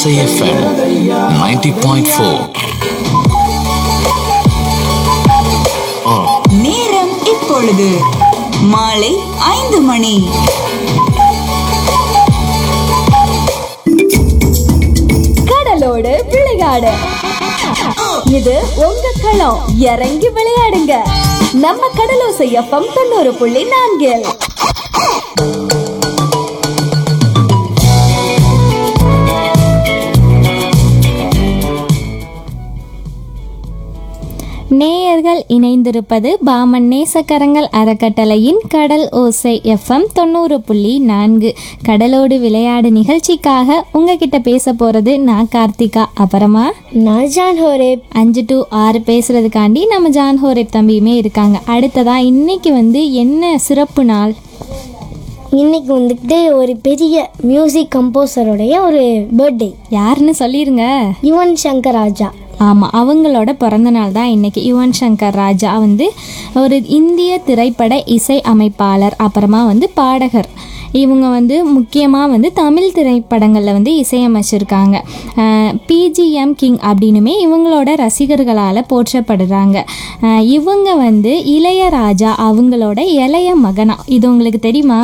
ஓசை எஃப்எம் 90.4 நேரம் இப்பொழுது மாலை ஐந்து மணி கடலோடு விளையாடு இது உங்க களம் இறங்கி விளையாடுங்க நம்ம கடலோசை எஃப்எம் தொண்ணூறு புள்ளி நான்கில் நேயர்கள் இணைந்திருப்பது பாமன் நேசக்கரங்கள் அறக்கட்டளையின் கடல் ஓசை எஃப்எம் தொண்ணூறு புள்ளி நான்கு கடலோடு விளையாடு நிகழ்ச்சிக்காக உங்ககிட்ட பேச போறது நான் கார்த்திகா அப்புறமா நான் ஜான் ஹோரேப் அஞ்சு டு ஆறு பேசுறதுக்காண்டி நம்ம ஜான் ஹோரேப் தம்பியுமே இருக்காங்க அடுத்ததா இன்னைக்கு வந்து என்ன சிறப்பு நாள் இன்னைக்கு வந்துட்டு ஒரு பெரிய மியூசிக் கம்போசருடைய ஒரு பர்த்டே யாருன்னு சொல்லிருங்க யுவன் சங்கர் ராஜா ஆமாம் அவங்களோட பிறந்த நாள் தான் இன்னைக்கு யுவன் சங்கர் ராஜா வந்து ஒரு இந்திய திரைப்பட இசை அமைப்பாளர் அப்புறமா வந்து பாடகர் இவங்க வந்து முக்கியமாக வந்து தமிழ் திரைப்படங்களில் வந்து இசையமைச்சிருக்காங்க பிஜிஎம் கிங் அப்படின்னுமே இவங்களோட ரசிகர்களால் போற்றப்படுறாங்க அஹ் இவங்க வந்து இளையராஜா அவங்களோட இளைய மகனா இது உங்களுக்கு தெரியுமா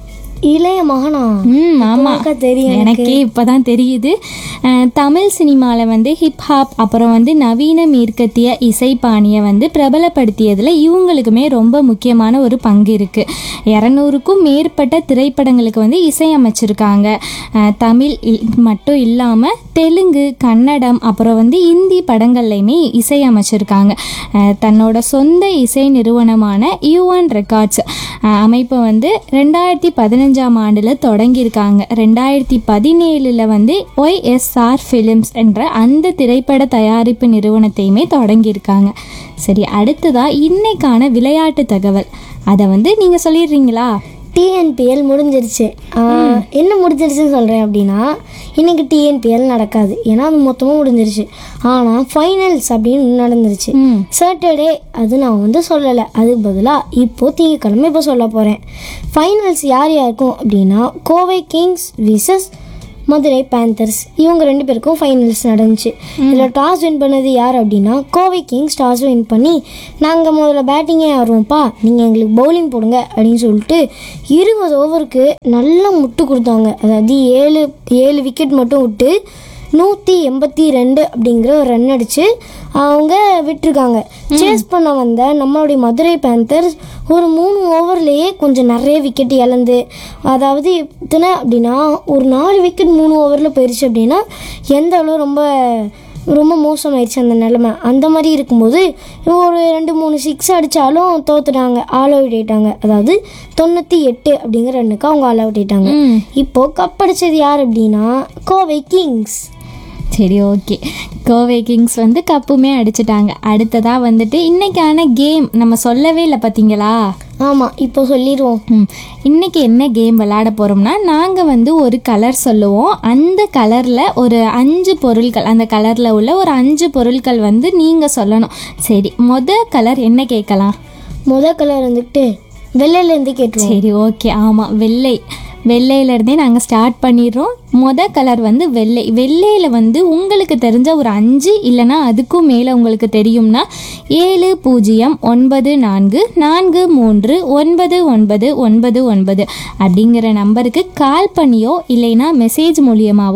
இளைய மகனா ம் ஆமாம் அக்கா தெரியும் எனக்கே இப்போதான் தெரியுது அஹ், தமிழ் சினிமாவில் வந்து ஹிப்ஹாப் அப்புறம் வந்து நவீன மேற்கத்திய இசைப்பாணியை வந்து பிரபலப்படுத்தியதில் இவங்களுக்குமே ரொம்ப முக்கியமான ஒரு பங்கு இருக்குது இரநூறுக்கும் மேற்பட்ட திரைப்படங்களுக்கு வந்து இசையமைச்சிருக்காங்க அஹ், தமிழ் இல்- மட்டும் இல்லாமல் தெலுங்கு கன்னடம் அப்புறம் வந்து இந்தி படங்கள்லையுமே இசையமைச்சிருக்காங்க அஹ், தன்னோட சொந்த இசை நிறுவனமான யூஎன் ரெக்கார்ட்ஸ் அமைப்பை வந்து ரெண்டாயிரத்தி பதினஞ்சாம் ஆண்டில் தொடங்கியிருக்காங்க ரெண்டாயிரத்தி பதினேழில் வந்து ஒய்எஸ்ஆர் ஃபிலிம்ஸ் என்ற அந்த திரைப்பட தயாரிப்பு நிறுவனத்தையுமே தொடங்கியிருக்காங்க சரி அடுத்ததாக இன்னைக்கான விளையாட்டு தகவல் அதை வந்து நீங்கள் சொல்லிடுறீங்களா டிஎன்பிஎல் முடிஞ்சிருச்சு ஆஹ், என்ன முடிஞ்சிருச்சுன்னு சொல்கிறேன் அப்படின்னா இன்னைக்கு டிஎன்பிஎல் நடக்காது ஏன்னா அது மொத்தமாக முடிஞ்சிருச்சு ஆனால் ஃபைனல்ஸ் அப்படின்னு நடந்துருச்சு ம் சாட்டர்டே அது நான் வந்து சொல்லலை அதுக்கு பதிலாக இப்போ திங்கக்கிழமை இப்போ சொல்ல போகிறேன் ஃபைனல்ஸ் யார் யாருக்கும் அப்படின்னா Kovai kings versus Madurai panthers இவங்க ரெண்டு பேருக்கும் ஃபைனல்ஸ் நடந்துச்சு இதில் டாஸ் வின் பண்ணது யார் அப்படின்னா கோவை கிங்ஸ் டாஸ் வின் பண்ணி நாங்கள் முதல்ல பேட்டிங்கே ஆடுறோம்ப்பா நீங்கள் எங்களுக்கு பவுலிங் போடுங்க அப்படின்னு சொல்லிட்டு இருபது ஓவருக்கு நல்லா முட்டு கொடுத்தாங்க அதாவது ஏழு ஏழு விக்கெட் மட்டும் விட்டு நூற்றி எண்பத்தி ரெண்டு அப்படிங்கிற ஒரு ரன் அடித்து அவங்க விட்டுருக்காங்க சேஸ் பண்ண வந்த நம்மளுடைய மதுரை பேந்தர்ஸ் ஒரு மூணு ஓவர்லேயே கொஞ்சம் நிறைய விக்கெட் இழந்து அதாவது இத்தனை அப்படின்னா ஒரு நாலு விக்கெட் மூணு ஓவரில் போயிடுச்சு அப்படின்னா எந்த அளவு ரொம்ப ரொம்ப மோசமாயிடுச்சு அந்த நிலமை அந்த மாதிரி இருக்கும்போது ஒரு ரெண்டு மூணு சிக்ஸ் அடித்தாலும் தோத்துட்டாங்க ஆல் அவுட் ஆயிட்டாங்க அதாவது தொண்ணூற்றி எட்டு அப்படிங்கிற ரன்னுக்கு அவங்க ஆல் அவுட் ஆயிட்டாங்க ம் இப்போ கப் அடிச்சது யார் அப்படின்னா கோவை கிங்ஸ் சரி ஓகே கோவை கிங்ஸ் வந்து கப்புமே அடிச்சிட்டாங்க அடுத்ததாக வந்துட்டு இன்னைக்கான கேம் நம்ம சொல்லவே இல்லை பார்த்தீங்களா ஆமாம் இப்போ சொல்லிடுவோம் ம் இன்னைக்கு என்ன கேம் விளையாட போகிறோம்னா நாங்கள் வந்து ஒரு கலர் சொல்லுவோம் அந்த கலரில் ஒரு அஞ்சு பொருட்கள் அந்த கலரில் உள்ள ஒரு அஞ்சு பொருட்கள் வந்து நீங்கள் சொல்லணும் சரி மொத கலர் என்ன கேட்கலாம் முத கலர் வந்துட்டு வெள்ளையிலேருந்து கேட்டுருவோம் சரி ஓகே ஆமாம் வெள்ளை வெள்ளையிலேருந்தே நாங்கள் ஸ்டார்ட் பண்ணிடுறோம் மொத கலர் வந்து வெள்ளை வெள்ளையில் வந்து உங்களுக்கு தெரிஞ்ச ஒரு அஞ்சு இல்லைன்னா அதுக்கும் மேலே உங்களுக்கு தெரியும்னா ஏழு பூஜ்ஜியம் ஒன்பது நான்கு நான்கு மூன்று ஒன்பது ஒன்பது ஒன்பது ஒன்பது அப்படிங்கிற நம்பருக்கு கால் பண்ணியோ இல்லைன்னா மெசேஜ் மூலியமாவோ